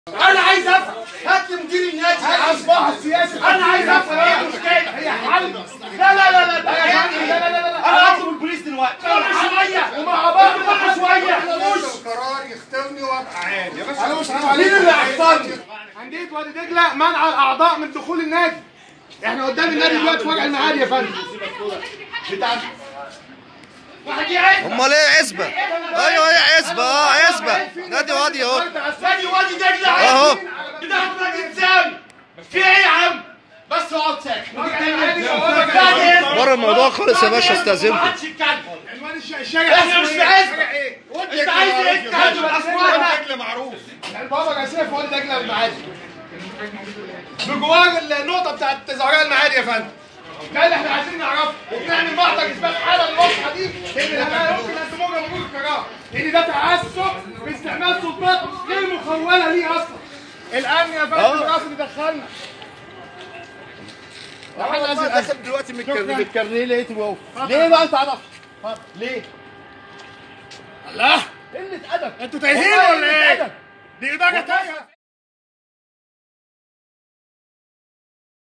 انا عايز افهم هات لي مدير النادي يا عم اصبحت سياسه انا عايز افهم ايه المشكله هي حل لا لا لا لا ده يعني لا لا لا لا انا هطلب البوليس دلوقتي كل شويه ومع بعض كل شويه القرار يختمني وابقى عادي يا باشا انا مش عارف مين عليك اللي عصبني انديه وادي دجله منع الاعضاء من دخول النادي احنا قدام النادي دلوقتي في وجع المعادي يا فندم بتاع واحد يعد امال ايه عزبه ايوه هي عزبه اه عزبه نادي وادي اهو نادي وادي دجله اهو. عايزين بتاع نادي سامي في ايه يا عم بس اقعد ساكت بره الموضوع خالص يا باشا استاذنكم ما حدش يتكلم عنوان الش- الشارع احنا مش في عزبه انت عايز ايه تتكلم الاسماء شكل معروف البابا الرئيسيه في وادي دجله المعادي بجوار النقطه بتاعت زهراء المعادي يا فندم ده اللي احنا عايزين نعرفه وبنعمل محضر اثبات حاله المصحه دي ان الامانه ممكن يقدموها جمهور القرار ان ده تعسف باستعمال سلطات غير مخوله ليه اصلا الامن يا فندم راس اللي دخلنا انا داخل دلوقتي من شكراً. الكارنيه لقيته اهو ليه بقى انت عرفت؟ ليه؟ الله قلة أدب انتوا تايهين ولا ايه؟ أدب. دي اداره تايهه